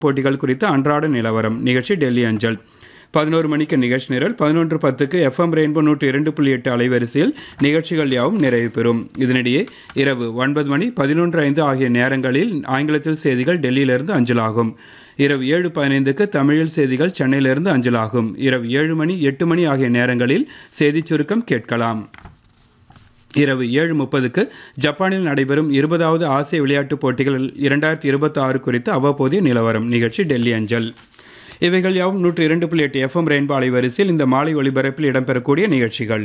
போட்டிகள் குறித்த அன்றாட நிலவரம் நிகழ்ச்சி டெல்லி அஞ்சல் பதினோரு மணிக்கு நிகழ்ச்சி நிரல் பதினொன்று பத்துக்கு எஃப்எம் ரெயின்போ நூற்றி இரண்டு புள்ளி எட்டு அலைவரிசையில் நிகழ்ச்சிகள் யாவும் நிறைவு பெறும் இதனிடையே இரவு ஒன்பது மணி பதினொன்று ஐந்து ஆகிய நேரங்களில் ஆங்கிலத்தில் செய்திகள் டெல்லியிலிருந்து அஞ்சலாகும் இரவு ஏழு பதினைந்துக்கு தமிழில் செய்திகள் சென்னையிலிருந்து அஞ்சலாகும் இரவு ஏழு மணி எட்டு மணி ஆகிய நேரங்களில் செய்திச் சுருக்கம் கேட்கலாம் இரவு ஏழு முப்பதுக்கு ஜப்பானில் நடைபெறும் இருபதாவது ஆசிய விளையாட்டுப் போட்டிகள் இரண்டாயிரத்தி இருபத்தி ஆறு குறித்து அவ்வப்போதைய நிலவரம் நிகழ்ச்சி டெல்லி அஞ்சல் இவைகள் யாவும் நூற்றி இரண்டு புள்ளி எட்டு எஃப்எம் ரெயின்போ அலைவரிசையில் இந்த மாலை ஒளிபரப்பில் இடம்பெறக்கூடிய நிகழ்ச்சிகள்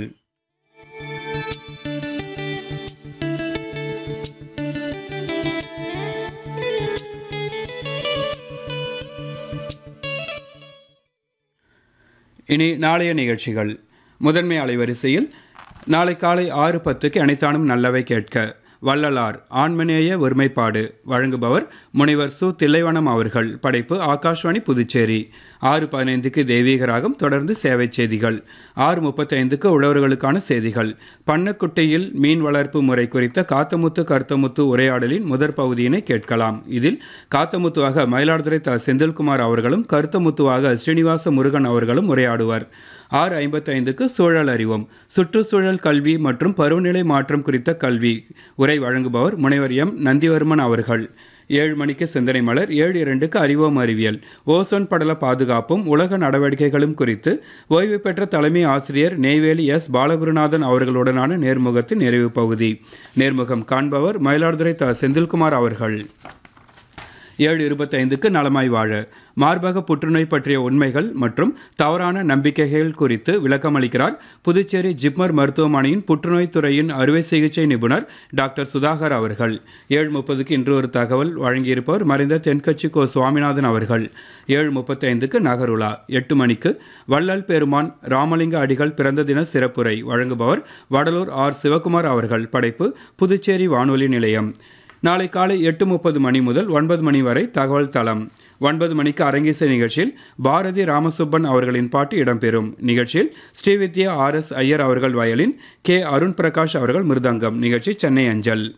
இனி நாளைய நிகழ்ச்சிகள் முதன்மை அலைவரிசையில் நாளை காலை ஆறு பத்துக்கு அனைத்தானும் நல்லவை கேட்க வள்ளலார் ஆண்மநேய ஒருமைப்பாடு வழங்குபவர் முனைவர் சு தில்லைவனம் அவர்கள் படைப்பு ஆகாஷ்வாணி புதுச்சேரி ஆறு பதினைந்துக்கு தெய்வீக ராகம் தொடர்ந்து சேவை செய்திகள் ஆறு முப்பத்தைந்துக்கு உழவர்களுக்கான செய்திகள் பண்ணக்குட்டையில் மீன் வளர்ப்பு முறை குறித்த காத்தமுத்து கருத்தமுத்து உரையாடலின் முதற் பகுதியினை கேட்கலாம் இதில் காத்தமுத்துவாக மயிலாடுதுறை த செந்தில்குமார் அவர்களும் கருத்தமுத்துவாக ஸ்ரீனிவாச முருகன் அவர்களும் உரையாடுவர் ஆறு ஐம்பத்தைந்துக்கு சூழல் அறிவோம் சுற்றுச்சூழல் கல்வி மற்றும் பருவநிலை மாற்றம் குறித்த கல்வி உரை வழங்குபவர் முனைவர் எம் நந்திவர்மன் அவர்கள் ஏழு மணிக்கு சிந்தனை மலர் ஏழு இரண்டுக்கு அறிவோம் அறிவியல் ஓசோன் படல பாதுகாப்பும் உலக நடவடிக்கைகளும் குறித்து ஓய்வு பெற்ற தலைமை ஆசிரியர் நெய்வேலி எஸ் பாலகுருநாதன் அவர்களுடனான நேர்முகத்தின் நிறைவு பகுதி நேர்முகம் காண்பவர் மயிலாடுதுறை த செந்தில்குமார் அவர்கள் ஏழு இருபத்தைந்துக்கு நலமாய் வாழ மார்பக புற்றுநோய் பற்றிய உண்மைகள் மற்றும் தவறான நம்பிக்கைகள் குறித்து விளக்கமளிக்கிறார் புதுச்சேரி ஜிப்மர் மருத்துவமனையின் புற்றுநோய் துறையின் அறுவை சிகிச்சை நிபுணர் டாக்டர் சுதாகர் அவர்கள் ஏழு முப்பதுக்கு இன்று ஒரு தகவல் வழங்கியிருப்பவர் மறைந்த தென்கட்சி கோ சுவாமிநாதன் அவர்கள் ஏழு முப்பத்தைந்துக்கு நகருலா எட்டு மணிக்கு வள்ளல் பெருமான் ராமலிங்க அடிகள் பிறந்த தின சிறப்புரை வழங்குபவர் வடலூர் ஆர் சிவகுமார் அவர்கள் படைப்பு புதுச்சேரி வானொலி நிலையம் நாளை காலை எட்டு முப்பது மணி முதல் ஒன்பது மணி வரை தகவல் தளம் ஒன்பது மணிக்கு அரங்கேச நிகழ்ச்சியில் பாரதி ராமசுப்பன் அவர்களின் பாட்டு இடம்பெறும் நிகழ்ச்சியில் ஸ்ரீவித்யா ஆர் எஸ் ஐயர் அவர்கள் வயலின் கே அருண் பிரகாஷ் அவர்கள் மிருதங்கம் நிகழ்ச்சி சென்னை அஞ்சல்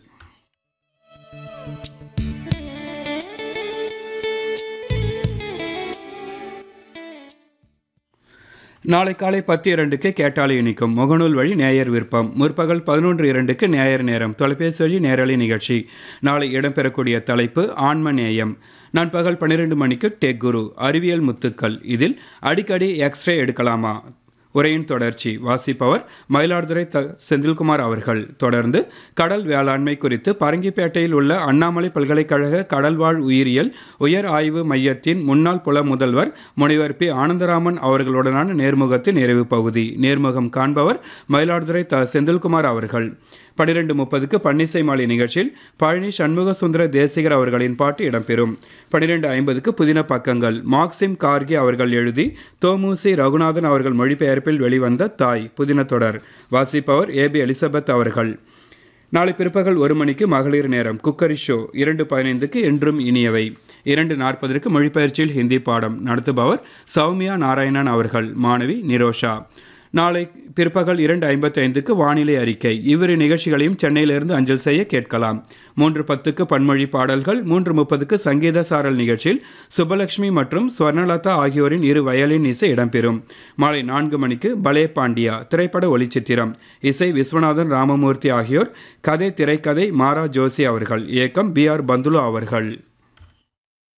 நாளை காலை பத்து இரண்டுக்கு கேட்டாலே இனிக்கும் முகநூல் வழி நேயர் விருப்பம் முற்பகல் பதினொன்று இரண்டுக்கு நேயர் நேரம் தொலைபேசி வழி நேரலை நிகழ்ச்சி நாளை இடம்பெறக்கூடிய தலைப்பு ஆன்ம நேயம் நண்பகல் பன்னிரெண்டு மணிக்கு டெக் குரு அறிவியல் முத்துக்கள் இதில் அடிக்கடி எக்ஸ்ரே எடுக்கலாமா உரையின் தொடர்ச்சி வாசிப்பவர் மயிலாடுதுறை த செந்தில்குமார் அவர்கள் தொடர்ந்து கடல் வேளாண்மை குறித்து பரங்கிப்பேட்டையில் உள்ள அண்ணாமலை பல்கலைக்கழக கடல்வாழ் உயிரியல் உயர் ஆய்வு மையத்தின் முன்னாள் புல முதல்வர் முனைவர் பி ஆனந்தராமன் அவர்களுடனான நேர்முகத்தின் நிறைவு பகுதி நேர்முகம் காண்பவர் மயிலாடுதுறை த செந்தில்குமார் அவர்கள் பன்னிரெண்டு முப்பதுக்கு பன்னிசை மாலை நிகழ்ச்சியில் பழனி சண்முக சுந்தர தேசிகர் அவர்களின் பாட்டு இடம்பெறும் பன்னிரெண்டு ஐம்பதுக்கு புதின பக்கங்கள் மார்க்சிம் கார்கி அவர்கள் எழுதி தோமுசி ரகுநாதன் அவர்கள் மொழிபெயர்ப்பில் வெளிவந்த தாய் புதின தொடர் வாசிப்பவர் ஏபி எலிசபெத் அவர்கள் நாளை பிற்பகல் ஒரு மணிக்கு மகளிர் நேரம் குக்கரி ஷோ இரண்டு பதினைந்துக்கு என்றும் இனியவை இரண்டு நாற்பதற்கு மொழிபெயர்ச்சியில் ஹிந்தி பாடம் நடத்துபவர் சௌமியா நாராயணன் அவர்கள் மாணவி நிரோஷா நாளை பிற்பகல் இரண்டு ஐம்பத்தி ஐந்துக்கு வானிலை அறிக்கை இவ்விரு நிகழ்ச்சிகளையும் சென்னையிலிருந்து அஞ்சல் செய்ய கேட்கலாம் மூன்று பத்துக்கு பன்மொழி பாடல்கள் மூன்று முப்பதுக்கு சங்கீத சாரல் நிகழ்ச்சியில் சுபலட்சுமி மற்றும் ஸ்வர்ணலதா ஆகியோரின் இரு வயலின் இசை இடம்பெறும் மாலை நான்கு மணிக்கு பலே பாண்டியா திரைப்பட ஒளிச்சித்திரம் இசை விஸ்வநாதன் ராமமூர்த்தி ஆகியோர் கதை திரைக்கதை மாரா ஜோசி அவர்கள் இயக்கம் பி ஆர் பந்துலு அவர்கள்